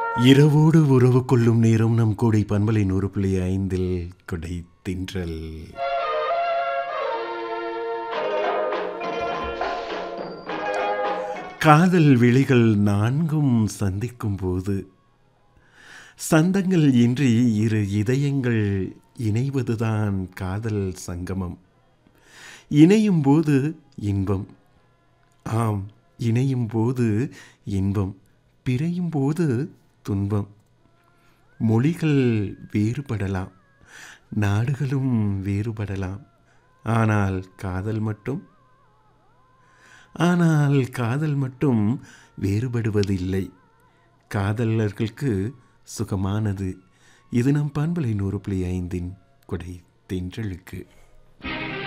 இரவோடு உறவு கொள்ளும் நேரம் நம் கோடை பண்பலை நூறு புள்ளி ஐந்தில் கொடை தின்றல் காதல் விழிகள் நான்கும் சந்திக்கும் போது சந்தங்கள் இன்றி இரு இதயங்கள் இணைவதுதான் காதல் சங்கமம் இணையும் போது இன்பம் ஆம் இணையும் போது இன்பம் பிரியும் போது துன்பம் மொழிகள் வேறுபடலாம் நாடுகளும் வேறுபடலாம் ஆனால் காதல் மட்டும் ஆனால் காதல் மட்டும் வேறுபடுவதில்லை காதலர்களுக்கு சுகமானது இது நம் பண்பலை நூறு புள்ளி ஐந்தின் கொடை தென்றலுக்கு